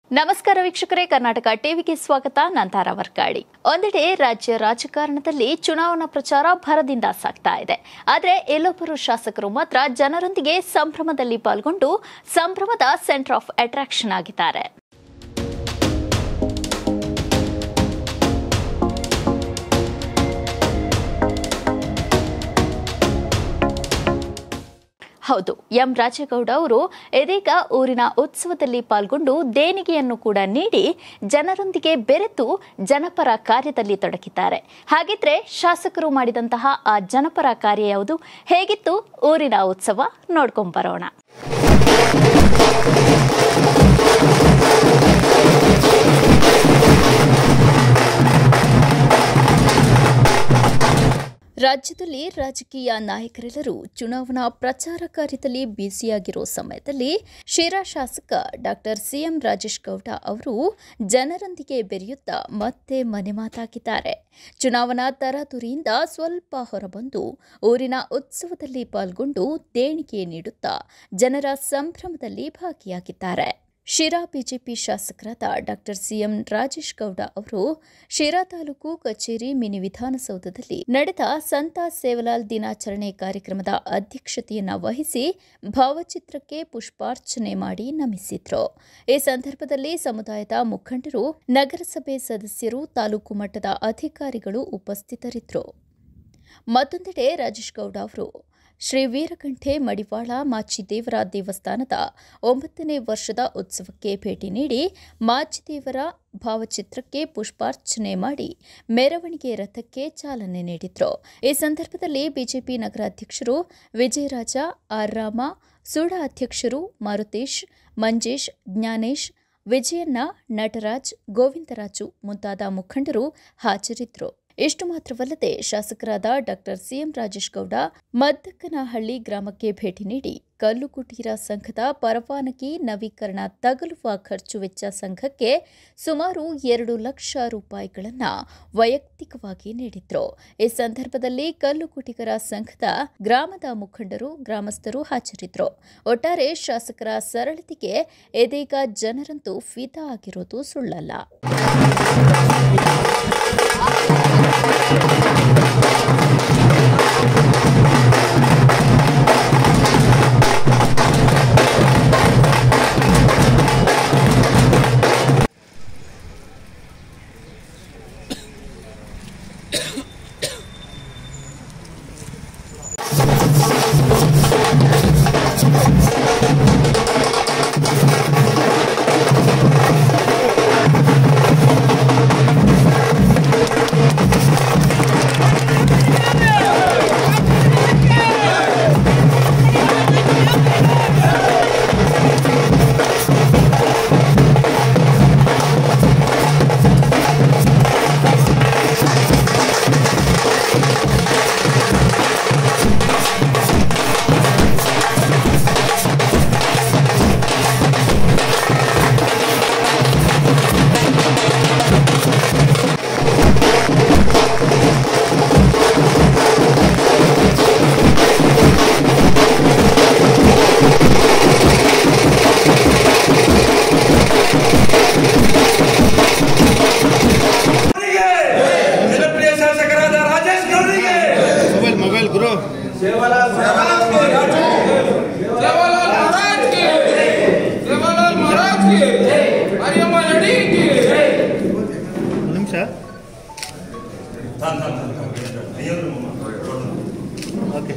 ನಮಸ್ಕಾರ ವೀಕ್ಷಕರೇ ಕರ್ನಾಟಕ ಟಿವಿಗೆ ಸ್ವಾಗತ ನಾನು ತಾರಾ ವರ್ಕಾಡಿ ಒಂದೆಡೆ ರಾಜ್ಯ ರಾಜಕಾರಣದಲ್ಲಿ ಚುನಾವಣಾ ಪ್ರಚಾರ ಭರದಿಂದ ಸಾಗ್ತಾ ಇದೆ ಆದರೆ ಎಲ್ಲೊಬ್ಬರು ಶಾಸಕರು ಮಾತ್ರ ಜನರೊಂದಿಗೆ ಸಂಭ್ರಮದಲ್ಲಿ ಪಾಲ್ಗೊಂಡು ಸಂಭ್ರಮದ ಸೆಂಟರ್ ಆಫ್ ಅಟ್ರಾಕ್ಷನ್ ಆಗಿದ್ದಾರೆ ಹೌದು ಎಂ ರಾಜೇಗೌಡ ಅವರು ಇದೀಗ ಊರಿನ ಉತ್ಸವದಲ್ಲಿ ಪಾಲ್ಗೊಂಡು ದೇಣಿಗೆಯನ್ನು ಕೂಡ ನೀಡಿ ಜನರೊಂದಿಗೆ ಬೆರೆತು ಜನಪರ ಕಾರ್ಯದಲ್ಲಿ ತೊಡಗಿದ್ದಾರೆ ಹಾಗಿದ್ರೆ ಶಾಸಕರು ಮಾಡಿದಂತಹ ಆ ಜನಪರ ಕಾರ್ಯ ಯಾವುದು ಹೇಗಿತ್ತು ಊರಿನ ಉತ್ಸವ ನೋಡ್ಕೊಂಡ್ ಬರೋಣ ರಾಜ್ಯದಲ್ಲಿ ರಾಜಕೀಯ ನಾಯಕರೆಲ್ಲರೂ ಚುನಾವಣಾ ಪ್ರಚಾರ ಕಾರ್ಯದಲ್ಲಿ ಬ್ಯುಸಿಯಾಗಿರೋ ಸಮಯದಲ್ಲಿ ಶಿರಾ ಶಾಸಕ ಡಾಕ್ಟರ್ ಸಿಎಂ ರಾಜೇಶ್ ಗೌಡ ಅವರು ಜನರೊಂದಿಗೆ ಬೆರೆಯುತ್ತಾ ಮತ್ತೆ ಮನೆ ಮಾತಾಗಿದ್ದಾರೆ ಚುನಾವಣಾ ತರಾತುರಿಯಿಂದ ಸ್ವಲ್ಪ ಹೊರಬಂದು ಊರಿನ ಉತ್ಸವದಲ್ಲಿ ಪಾಲ್ಗೊಂಡು ದೇಣಿಗೆ ನೀಡುತ್ತಾ ಜನರ ಸಂಭ್ರಮದಲ್ಲಿ ಭಾಗಿಯಾಗಿದ್ದಾರೆ ಶಿರಾ ಬಿಜೆಪಿ ಶಾಸಕರಾದ ಡಾಕ್ಟರ್ ಸಿಎಂ ರಾಜೇಶ್ ಗೌಡ ಅವರು ಶಿರಾ ತಾಲೂಕು ಕಚೇರಿ ಮಿನಿ ವಿಧಾನಸೌಧದಲ್ಲಿ ನಡೆದ ಸಂತ ಸೇವಲಾಲ್ ದಿನಾಚರಣೆ ಕಾರ್ಯಕ್ರಮದ ಅಧ್ಯಕ್ಷತೆಯನ್ನ ವಹಿಸಿ ಭಾವಚಿತ್ರಕ್ಕೆ ಪುಷ್ಪಾರ್ಚನೆ ಮಾಡಿ ನಮಿಸಿದ್ರು ಈ ಸಂದರ್ಭದಲ್ಲಿ ಸಮುದಾಯದ ಮುಖಂಡರು ನಗರಸಭೆ ಸದಸ್ಯರು ತಾಲೂಕು ಮಟ್ಟದ ಅಧಿಕಾರಿಗಳು ಉಪಸ್ಥಿತರಿದ್ದರು ಮತ್ತೊಂದೆಡೆ ರಾಜೇಶ್ ಗೌಡ ಅವರು ಶ್ರೀ ವೀರಕಂಠೆ ಮಡಿವಾಳ ಮಾಚಿದೇವರ ದೇವಸ್ಥಾನದ ಒಂಬತ್ತನೇ ವರ್ಷದ ಉತ್ಸವಕ್ಕೆ ಭೇಟಿ ನೀಡಿ ಮಾಚಿದೇವರ ಭಾವಚಿತ್ರಕ್ಕೆ ಪುಷ್ಪಾರ್ಚನೆ ಮಾಡಿ ಮೆರವಣಿಗೆ ರಥಕ್ಕೆ ಚಾಲನೆ ನೀಡಿದ್ರು ಈ ಸಂದರ್ಭದಲ್ಲಿ ಬಿಜೆಪಿ ನಗರಾಧ್ಯಕ್ಷರು ವಿಜಯರಾಜ ಆರ್ ರಾಮ ಸೂಡ ಅಧ್ಯಕ್ಷರು ಮಾರುತೇಶ್ ಮಂಜೇಶ್ ಜ್ಞಾನೇಶ್ ವಿಜಯಣ್ಣ ನಟರಾಜ್ ಗೋವಿಂದರಾಜು ಮುಂತಾದ ಮುಖಂಡರು ಹಾಜರಿದ್ದರು ಇಷ್ಟು ಮಾತ್ರವಲ್ಲದೆ ಶಾಸಕರಾದ ಡಾಕ್ಟರ್ ಸಿಎಂ ರಾಜೇಶ್ ಗೌಡ ಮದ್ದಕ್ಕನಹಳ್ಳಿ ಗ್ರಾಮಕ್ಕೆ ಭೇಟಿ ನೀಡಿ ಕಲ್ಲು ಕುಟೀರ ಸಂಘದ ಪರವಾನಗಿ ನವೀಕರಣ ತಗಲುವ ಖರ್ಚು ವೆಚ್ಚ ಸಂಘಕ್ಕೆ ಸುಮಾರು ಎರಡು ಲಕ್ಷ ರೂಪಾಯಿಗಳನ್ನು ವೈಯಕ್ತಿಕವಾಗಿ ನೀಡಿದ್ರು ಈ ಸಂದರ್ಭದಲ್ಲಿ ಕಲ್ಲು ಕುಟಿಗರ ಸಂಘದ ಗ್ರಾಮದ ಮುಖಂಡರು ಗ್ರಾಮಸ್ಥರು ಹಾಜರಿದ್ದರು ಒಟ್ಟಾರೆ ಶಾಸಕರ ಸರಳತೆಗೆ ಇದೀಗ ಜನರಂತೂ ಫಿದಾ ಆಗಿರೋದು ಸುಳ್ಳಲ್ಲ ಗೌಡರಿಗೆ ಜನಪ್ರಿಯ ಶಾಸಕರಾದ ರಾಜೇಶ್ ಗೌಡರಿಗೆ ಮೊಬೈಲ್ ಮೊಬೈಲ್ ಗುರು सेवालाल महाराज की सेवालाल महाराज की हरियम्मा लड़ी की ಒಂದು ನಿಮಿಷ ಓಕೆ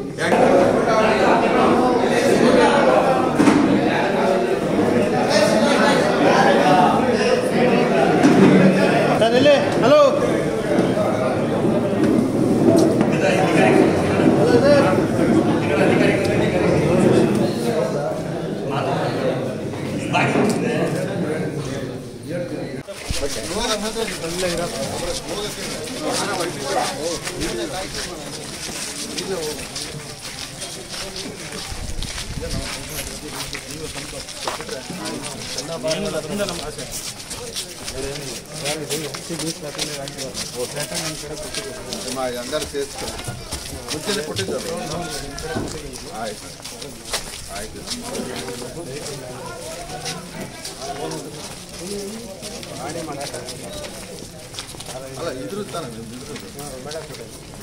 ಸರ್ ಇಲ್ಲಿ ಹಲೋ ಹಲೋ ಸರ್ అందరు చేసుకోండి ಮುಂಚೆನೆ ಕೊಟ್ಟಿದ್ದಾರೆ ಆಯ್ತು ಆಯ್ತು ಅಲ್ಲ ಇದ್ರ ತಾನೆ ನಿಮ್ದು ಇದ್ರದ್ದು.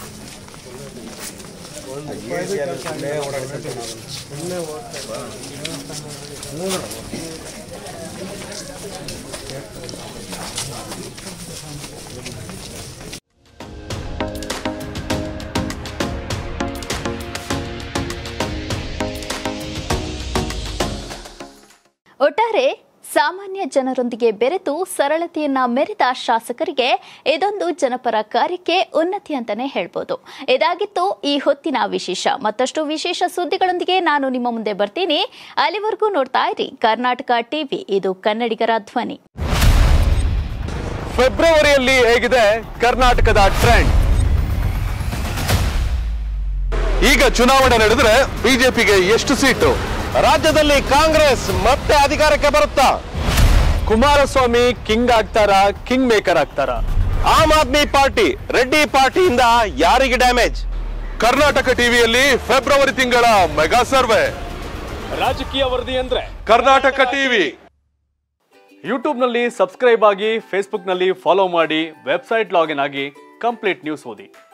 ಒಟ್ಟಾರೆ ಸಾಮಾನ್ಯ ಜನರೊಂದಿಗೆ ಬೆರೆತು ಸರಳತೆಯನ್ನ ಮೆರೆದ ಶಾಸಕರಿಗೆ ಇದೊಂದು ಜನಪರ ಕಾರ್ಯಕ್ಕೆ ಉನ್ನತಿ ಅಂತಾನೆ ಹೇಳ್ಬೋದು ಇದಾಗಿತ್ತು ಈ ಹೊತ್ತಿನ ವಿಶೇಷ ಮತ್ತಷ್ಟು ವಿಶೇಷ ಸುದ್ದಿಗಳೊಂದಿಗೆ ನಾನು ನಿಮ್ಮ ಮುಂದೆ ಬರ್ತೀನಿ ಅಲ್ಲಿವರೆಗೂ ನೋಡ್ತಾ ಇರಿ ಕರ್ನಾಟಕ ಟಿವಿ ಇದು ಕನ್ನಡಿಗರ ಧ್ವನಿ ಫೆಬ್ರವರಿಯಲ್ಲಿ ಹೇಗಿದೆ ಕರ್ನಾಟಕದ ಟ್ರೆಂಡ್ ಈಗ ಚುನಾವಣೆ ನಡೆದ್ರೆ ಬಿಜೆಪಿಗೆ ಎಷ್ಟು ಸೀಟು ರಾಜ್ಯದಲ್ಲಿ ಕಾಂಗ್ರೆಸ್ ಮತ್ತೆ ಅಧಿಕಾರಕ್ಕೆ ಬರುತ್ತಾ ಕುಮಾರಸ್ವಾಮಿ ಕಿಂಗ್ ಆಗ್ತಾರ ಕಿಂಗ್ ಮೇಕರ್ ಆಗ್ತಾರ ಆಮ್ ಆದ್ಮಿ ಪಾರ್ಟಿ ರೆಡ್ಡಿ ಪಾರ್ಟಿಯಿಂದ ಯಾರಿಗೆ ಡ್ಯಾಮೇಜ್ ಕರ್ನಾಟಕ ಟಿವಿಯಲ್ಲಿ ಫೆಬ್ರವರಿ ತಿಂಗಳ ಮೆಗಾ ಸರ್ವೆ ರಾಜಕೀಯ ವರದಿ ಅಂದ್ರೆ ಕರ್ನಾಟಕ ಟಿವಿ ಯೂಟ್ಯೂಬ್ನಲ್ಲಿ ಸಬ್ಸ್ಕ್ರೈಬ್ ಆಗಿ ಫೇಸ್ಬುಕ್ನಲ್ಲಿ ಫಾಲೋ ಮಾಡಿ ವೆಬ್ಸೈಟ್ ಲಾಗಿನ್ ಆಗಿ ಕಂಪ್ಲೀಟ್ ನ್ಯೂಸ್ ಓದಿ